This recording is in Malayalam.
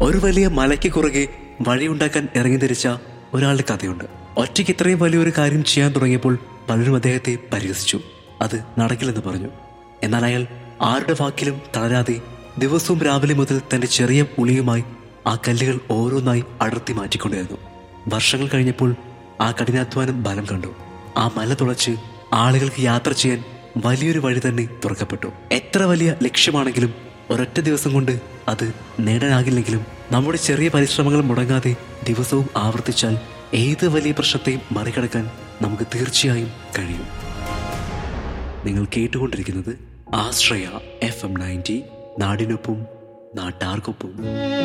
ഒരു വലിയ മലയ്ക്ക് കുറുകെ വഴിയുണ്ടാക്കാൻ ഇറങ്ങി തിരിച്ച ഒരാളുടെ കഥയുണ്ട് ഒറ്റയ്ക്ക് ഇത്രയും വലിയൊരു കാര്യം ചെയ്യാൻ തുടങ്ങിയപ്പോൾ പലരും അദ്ദേഹത്തെ പരിഹസിച്ചു അത് നടക്കില്ലെന്ന് പറഞ്ഞു എന്നാൽ അയാൾ ആരുടെ വാക്കിലും തളരാതെ ദിവസവും രാവിലെ മുതൽ തന്റെ ചെറിയ ഉളിയുമായി ആ കല്ലുകൾ ഓരോന്നായി അടർത്തി മാറ്റിക്കൊണ്ടിരുന്നു വർഷങ്ങൾ കഴിഞ്ഞപ്പോൾ ആ കഠിനാധ്വാനം ബലം കണ്ടു ആ മല തുളച്ച് ആളുകൾക്ക് യാത്ര ചെയ്യാൻ വലിയൊരു വഴി തന്നെ തുറക്കപ്പെട്ടു എത്ര വലിയ ലക്ഷ്യമാണെങ്കിലും ഒരൊറ്റ ദിവസം കൊണ്ട് അത് നേടാനാകില്ലെങ്കിലും നമ്മുടെ ചെറിയ പരിശ്രമങ്ങൾ മുടങ്ങാതെ ദിവസവും ആവർത്തിച്ചാൽ ഏത് വലിയ പ്രശ്നത്തെയും മറികടക്കാൻ നമുക്ക് തീർച്ചയായും കഴിയും നിങ്ങൾ കേട്ടുകൊണ്ടിരിക്കുന്നത് ആശ്രയ എഫ് എം നയൻറ്റി നാടിനൊപ്പം നാട്ടാർക്കൊപ്പം